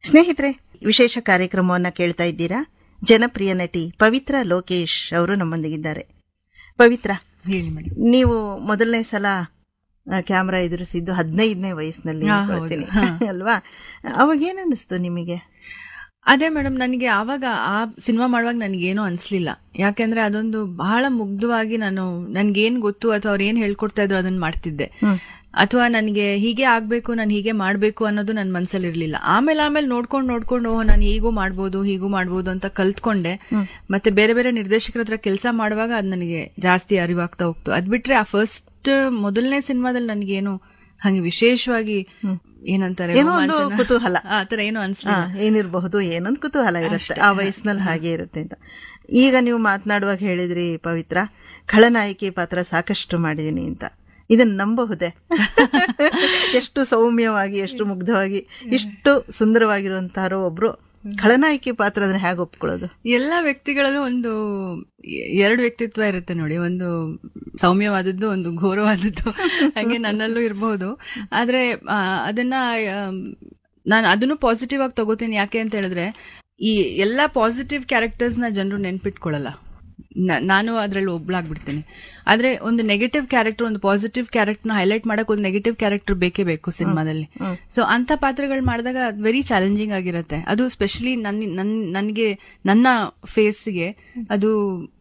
ಸ್ನೇಹಿತರೆ ವಿಶೇಷ ಕಾರ್ಯಕ್ರಮವನ್ನ ಕೇಳ್ತಾ ಇದ್ದೀರಾ ಜನಪ್ರಿಯ ನಟಿ ಪವಿತ್ರ ಲೋಕೇಶ್ ಅವರು ನಮ್ಮೊಂದಿಗಿದ್ದಾರೆ ಪವಿತ್ರ ಹೇಳಿ ಮೇಡಮ್ ನೀವು ಮೊದಲನೇ ಸಲ ಕ್ಯಾಮ್ರಾ ಎದುರಿಸಿದ್ದು ಹದಿನೈದನೇ ವಯಸ್ಸಿನಲ್ಲಿ ಹಾ, ಅನ್ಕೊಳ್ತೀನಿ. ಹೌದು. ಹಾ. ಅಲ್ವಾ ಅವಾಗ ಏನನ್ನಿಸ್ತು ನಿಮಗೆ ಅದೇ ಮೇಡಮ್ ನನಗೆ ಆವಾಗ ಆ ಸಿನಿಮಾ ಮಾಡುವಾಗ ನನಗೇನು ಅನ್ಸ್ಲಿಲ್ಲ ಯಾಕೆಂದ್ರೆ ಅದೊಂದು ಬಹಳ ಮುಗ್ಧವಾಗಿ ನಾನು ನನ್ಗೇನ್ ಗೊತ್ತು ಅಥವಾ ಅವ್ರು ಏನ್ ಹೇಳ್ಕೊಡ್ತಾ ಇದ್ರು ಅದನ್ನ ಮಾಡ್ತಿದ್ದೆ ಅಥವಾ ನನಗೆ ಹೀಗೆ ಆಗ್ಬೇಕು ನಾನು ಹೀಗೆ ಮಾಡ್ಬೇಕು ಅನ್ನೋದು ನನ್ನ ಮನ್ಸಲ್ಲಿ ಇರ್ಲಿಲ್ಲ ಆಮೇಲೆ ಆಮೇಲೆ ನೋಡ್ಕೊಂಡು ನೋಡ್ಕೊಂಡು ಓಹ್ ನಾನು ಹೀಗೂ ಮಾಡ್ಬೋದು ಹೀಗೂ ಮಾಡ್ಬೋದು ಅಂತ ಕಲ್ತ್ಕೊಂಡೆ ಮತ್ತೆ ಬೇರೆ ಬೇರೆ ನಿರ್ದೇಶಕರ ಹತ್ರ ಕೆಲಸ ಮಾಡುವಾಗ ಅದ್ ನನಗೆ ಜಾಸ್ತಿ ಅರಿವಾಗ್ತಾ ಹೋಗ್ತು ಅದ್ ಬಿಟ್ರೆ ಆ ಫಸ್ಟ್ ಮೊದಲನೇ ಸಿನಿಮಾದಲ್ಲಿ ನನಗೇನು ಹಂಗೆ ವಿಶೇಷವಾಗಿ ಏನಂತಾರೆ ಏನೋ ಒಂದು ರೋಮಾಂಚನ. ಕುತೂಹಲ. ಆ ತರ ಏನು ಅನ್ಸ್ಲಿಲ್ಲ ಆ, ಏನಿರಬಹುದು ಏನೊಂದು ಕುತೂಹಲ ಇರುತ್ತೆ ಆ ವಯಸ್ಸಿನಲ್ಲಿ ಹಾಗೆ ಇರುತ್ತೆ ಅಂತ ಈಗ ನೀವು ಮಾತನಾಡುವಾಗ ಹೇಳಿದ್ರಿ ಪವಿತ್ರ ಖಳನಾಯಕಿ ಪಾತ್ರ ಸಾಕಷ್ಟು ಮಾಡಿದೀನಿ ಅಂತ ಇದನ್ನ ನಂಬಬಹುದೇ ಎಷ್ಟು ಸೌಮ್ಯವಾಗಿ ಎಷ್ಟು ಮುಗ್ಧವಾಗಿ ಇಷ್ಟು ಸುಂದರವಾಗಿರುವಂತಾರೋ ಒಬ್ರು ಖಳನಾಯಕಿ ಪಾತ್ರ ಅದನ್ನ ಹೇಗೆ ಒಪ್ಕೊಳ್ಳೋದು ಎಲ್ಲಾ ವ್ಯಕ್ತಿಗಳಲ್ಲೂ ಒಂದು ಎ- ಎರಡು ವ್ಯಕ್ತಿತ್ವ ಇರುತ್ತೆ ನೋಡಿ ಒಂದು ಸೌಮ್ಯವಾದದ್ದು ಒಂದು ಘೋರವಾದದ್ದು ಹಂಗೆ ನನ್ನಲ್ಲೂ ಇರಬಹುದು ಆದ್ರೆ ಆ, ಅದನ್ನ ನಾನು ಅದನ್ನು ಪಾಸಿಟಿವ್ ಆಗಿ ತಗೋತೀನಿ ಯಾಕೆ ಅಂತ ಹೇಳಿದ್ರೆ ಈ ಎಲ್ಲಾ ಪಾಸಿಟಿವ್ ಕ್ಯಾರೆಕ್ಟರ್ಸ್ ನ ಜನರು ನೆನ್ಪಿಟ್ಕೊಳ್ಳಲ್ಲ ನ- ನಾನು ಅದ್ರಲ್ಲಿ ಒಬ್ಳಾಗ್ಬಿಡ್ತೀನಿ ಆದ್ರೆ ಒಂದು ನೆಗೆಟಿವ್ ಕ್ಯಾರೆಕ್ಟರ್ ಒಂದು ಪಾಸಿಟಿವ್ ಕ್ಯಾರೆಕ್ಟರ್ ನ ಹೈಲೈಟ್ ಮಾಡಕ್ ಒಂದು ನೆಗೆಟಿವ್ ಕ್ಯಾರೆಕ್ಟರ್ ಬೇಕೇ ಬೇಕು ಸಿನಿಮಾದಲ್ಲಿ ಸೊ ಅಂತ ಪಾತ್ರಗಳು ಮಾಡಿದಾಗ ವೆರಿ ಚಾಲೆಂಜಿಂಗ್ ಆಗಿರುತ್ತೆ ಅದು ಸ್ಪೆಷಲಿ ನನ್ ನನ್- ನನಗೆ ನನ್ನ ಫೇಸ್ಗೆ ಅದು